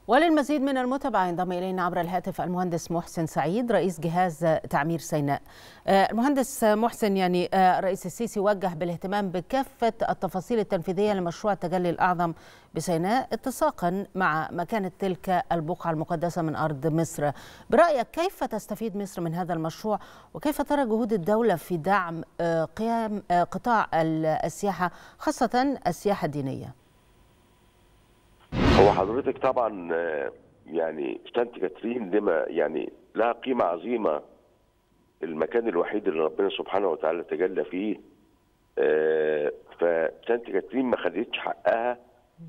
وللمزيد من المتابعة ينضم إلينا عبر الهاتف المهندس محسن سعيد رئيس جهاز تعمير سيناء المهندس محسن يعني الرئيس السيسي وجه بالاهتمام بكافة التفاصيل التنفيذية لمشروع التجلي الأعظم بسيناء اتساقا مع مكانة تلك البقعة المقدسة من أرض مصر برأيك كيف تستفيد مصر من هذا المشروع وكيف ترى جهود الدولة في دعم قيام قطاع السياحة خاصة السياحة الدينية هو حضرتك طبعا يعني سانت كاترين لما يعني لها قيمة عظيمة المكان الوحيد اللي ربنا سبحانه وتعالى تجلى فيه فسانت كاترين ما خدتش حقها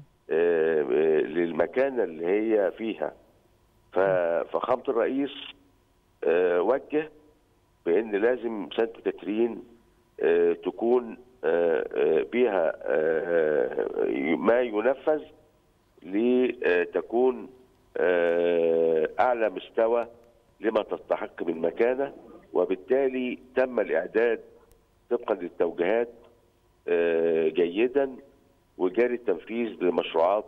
للمكانة اللي هي فيها ففخامة الرئيس وجه بأن لازم سانت كاترين تكون بها ما ينفذ لتكون اعلى مستوى لما تستحق من مكانه وبالتالي تم الاعداد طبقا للتوجيهات جيدا وجاري التنفيذ لمشروعات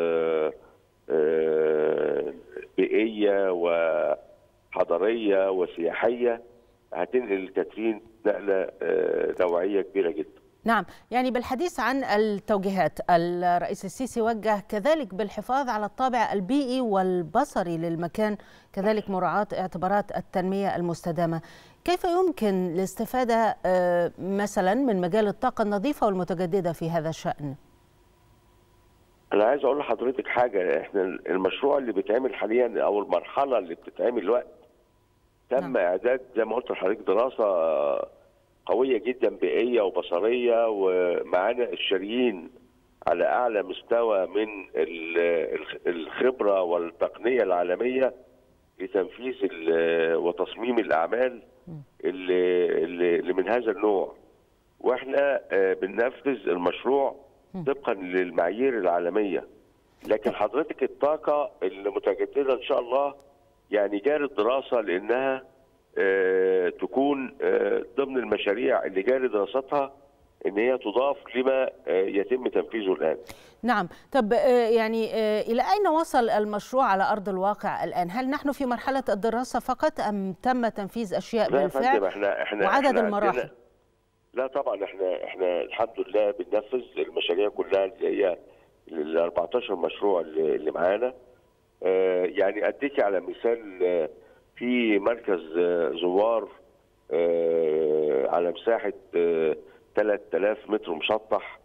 بيئيه وحضاريه وسياحيه هتنقل كاترين نقله نوعيه كبيره جدا. نعم يعني بالحديث عن التوجيهات الرئيس السيسي وجه كذلك بالحفاظ على الطابع البيئي والبصري للمكان كذلك مراعاة اعتبارات التنمية المستدامة كيف يمكن الاستفادة مثلا من مجال الطاقة النظيفة والمتجددة في هذا الشأن؟ أنا عايز أقول لحضرتك حاجة إحنا المشروع اللي بيتعمل حاليا أو المرحلة اللي بتتعمل الوقت تم نعم. إعداد زي ما قلت لحضرتك دراسة قوية جدا بيئية وبصرية ومعانا الشاريين على أعلى مستوى من الخبرة والتقنية العالمية لتنفيذ وتصميم الأعمال اللي, اللي من هذا النوع وإحنا بننفذ المشروع طبقا للمعايير العالمية لكن حضرتك الطاقة المتجددة إن شاء الله يعني جارت دراسة لأنها آه تكون آه ضمن المشاريع اللي جاري دراستها ان هي تضاف لما آه يتم تنفيذه الان. نعم، طب يعني الى اين وصل المشروع على ارض الواقع الان؟ هل نحن في مرحله الدراسه فقط ام تم تنفيذ اشياء لا بالفعل؟ احنا احنا وعدد احنا المراحل؟ لا طبعا احنا احنا الحمد لله بننفذ المشاريع كلها اللي هي ال 14 مشروع اللي معانا. يعني اديكي على مثال في مركز زوار على مساحة 3000 متر مسطح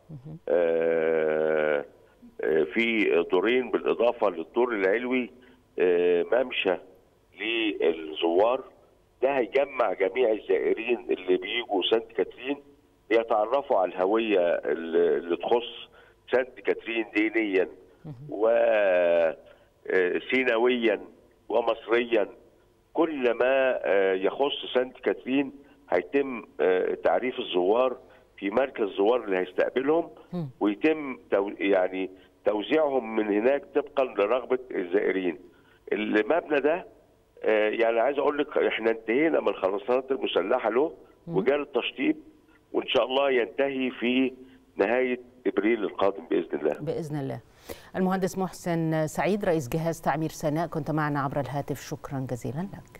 في دورين بالإضافة للدور العلوي ممشى للزوار ده هيجمع جميع الزائرين اللي بيجوا سانت كاترين يتعرفوا على الهوية اللي تخص سانت كاترين دينيا وسيناويا ومصريا كل ما يخص سانت كاترين هيتم تعريف الزوار في مركز زوار اللي هيستقبلهم ويتم يعني توزيعهم من هناك طبقا لرغبه الزائرين. المبنى ده يعني عايز اقول لك احنا انتهينا من الخرسانات المسلحه له وجاري التشطيب وان شاء الله ينتهي في نهايه ابريل القادم باذن الله. باذن الله. المهندس محسن سعيد رئيس جهاز تعمير سيناء كنت معنا عبر الهاتف شكرا جزيلا لك.